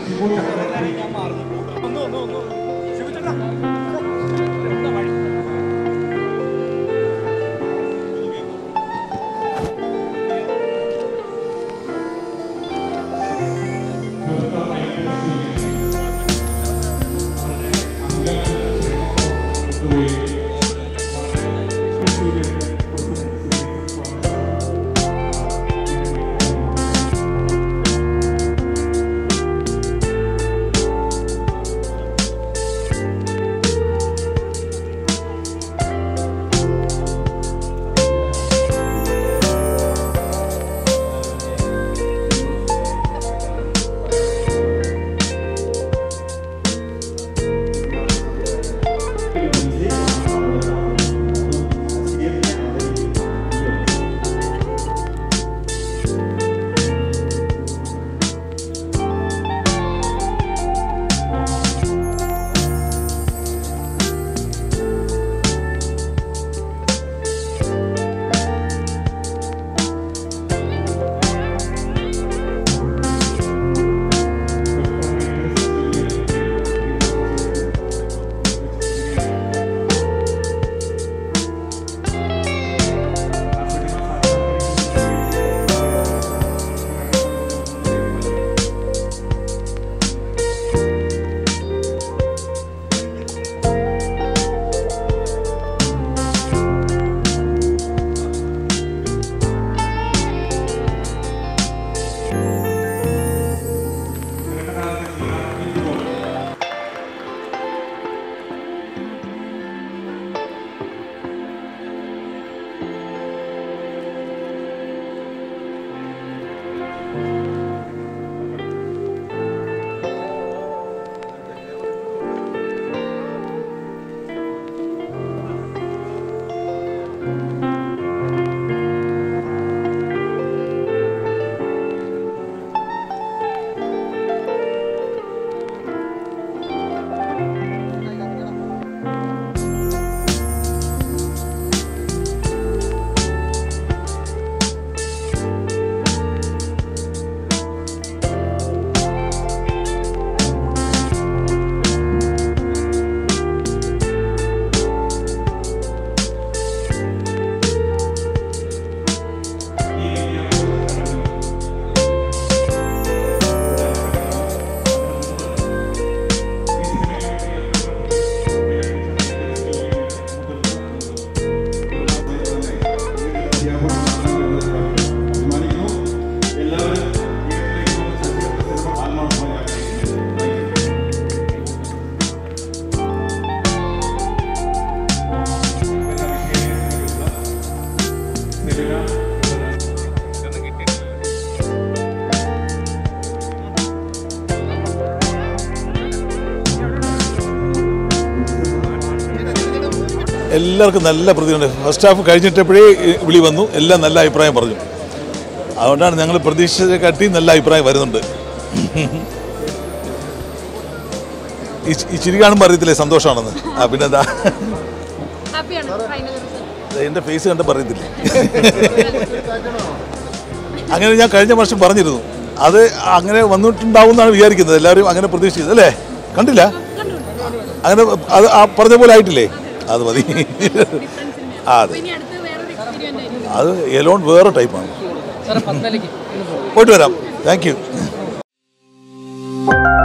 എല്ലാവർക്കും നല്ല പ്രതിയുണ്ട് first half കഴിഞ്ഞിട്ടപ്പോഴേ വിളി വന്നു എല്ലാം നല്ല അഭിപ്രായം പറഞ്ഞു അതുകൊണ്ടാണ് ഞങ്ങൾ പ്രതീക്ഷിച്ചതിനെക്കാട്ടി നല്ല അഭിപ്രായം വരുന്നുണ്ട് ഈ ഈ ചിരി കാണുമ്പോൾ അറിയത്തില്ലേ സന്തോഷമാണെന്ന് ആ പിന്നെ എന്താ ഹാപ്പിയാണ് ഫൈനൽ റിസൾട്ട് എൻ്റെ ഫേസ് കണ്ടപ്പോൾ അറിയത്തില്ലേ അങ്ങനെ ഞാൻ കഴിഞ്ഞ വർഷം പറഞ്ഞിരുന്നു അത് അങ്ങനെ വന്നിട്ടുണ്ടാവും എന്നാണ് വിചാരിക്കുന്നത് എല്ലാവരും അങ്ങനെ പ്രതീക്ഷിച്ചത് അല്ലേ കണ്ടില്ല അങ്ങനെ അത് ആ പറഞ്ഞ പോലെ ആയിട്ടില്ലേ അത് മതി ആ അതെ ഇനി അടുത്ത് വേറൊരു എക്സ്പീരിയൻസ് ആയിരിക്കും അത് എലോൺ വേറെ ടൈപ്പാണ് സാറേ പത്തനംതിട്ടയ്ക്ക് പോയിട്ട് വരാം താങ്ക് യു